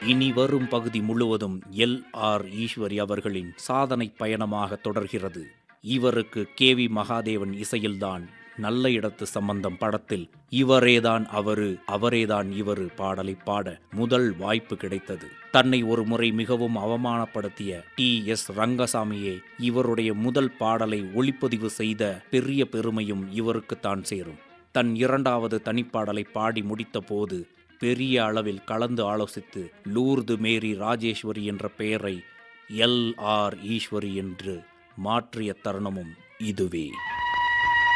இனி வரும் பகுதி முழுவதும் எல் ஆர் ஈஸ்வரி அவர்களின் சாதனை பயணமாக தொடர்கிறது இவருக்கு கே வி மகாதேவன் இசையில்தான் நல்ல இடத்து சம்பந்தம் படத்தில் இவரேதான் அவரு அவரேதான் இவரு பாடலை பாட முதல் வாய்ப்பு கிடைத்தது தன்னை ஒரு முறை மிகவும் அவமானப்படுத்திய டி எஸ் ரங்கசாமியே இவருடைய முதல் பாடலை ஒளிப்பதிவு செய்த பெரிய பெருமையும் இவருக்குத்தான் சேரும் தன் இரண்டாவது தனிப்பாடலை பாடி முடித்த போது பெரிய அளவில் கலந்து ஆலோசித்து லூர்து மேரி ராஜேஸ்வரி என்ற பெயரை எல் ஆர் ஈஸ்வரி என்று மாற்றிய தருணமும் இதுவே